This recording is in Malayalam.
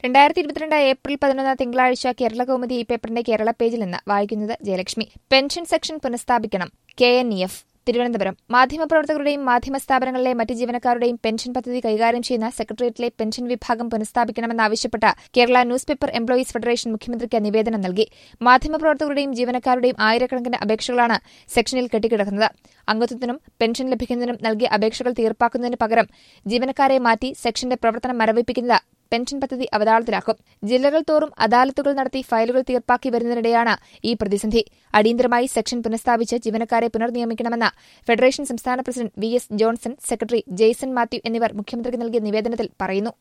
രണ്ടായിരത്തി ഇരുപത്തിരണ്ട് ഏപ്രിൽ പതിനൊന്ന് തിങ്കളാഴ്ച കേരള കൗമുദി ഈ പേപ്പറിന്റെ കേരള പേജിൽ നിന്ന് വായിക്കുന്നത് ജയലക്ഷ്മി പെൻഷൻ സെക്ഷൻ പുനഃസ്ഥാപിക്കണം K N E F Thiruvananthapuram മാധ്യമപ്രവർത്തകരുടെയും മാധ്യമ സ്ഥാപനങ്ങളിലെ മറ്റ് ജീവനക്കാരുടെയും പെൻഷൻ പദ്ധതി കൈകാര്യം ചെയ്യുന്ന സെക്രട്ടേറിയറ്റിലെ പെൻഷൻ വിഭാഗം പുനഃസ്ഥാപിക്കണമെന്നാവശ്യപ്പെട്ട് Kerala news paper employees federation മുഖ്യമന്ത്രിക്ക് നിവേദനം നൽകി മാധ്യമപ്രവർത്തകരുടെയും ജീവനക്കാരുടെയും ആയിരക്കണക്കിന് അപേക്ഷകളാണ് സെക്ഷനിൽ കെട്ടിക്കിടക്കുന്നത് അംഗത്വത്തിനും പെൻഷൻ ലഭിക്കുന്നതിനും നൽകിയ അപേക്ഷകൾ തീർപ്പാക്കുന്നതിന് പകരം ജീവനക്കാരെ മാറ്റി സെക്ഷന്റെ പ്രവർത്തനം മരവിപ്പിക്കുന്നത് പെൻഷൻ പദ്ധതി അവതാളത്തിലാക്കും ജില്ലകൾ തോറും അദാലത്തുകൾ നടത്തി ഫയലുകൾ തീർപ്പാക്കി വരുന്നതിനിടെയാണ് ഈ പ്രതിസന്ധി അടിയന്തരമായി സെക്ഷൻ പുനഃസ്ഥാപിച്ച് ജീവനക്കാരെ പുനർനിയമിക്കണമെന്ന് ഫെഡറേഷൻ സംസ്ഥാന president V S Johnson secretary Jaison Mathew എന്നിവർ മുഖ്യമന്ത്രിക്ക് നൽകിയ നിവേദനത്തിൽ പറയുന്നു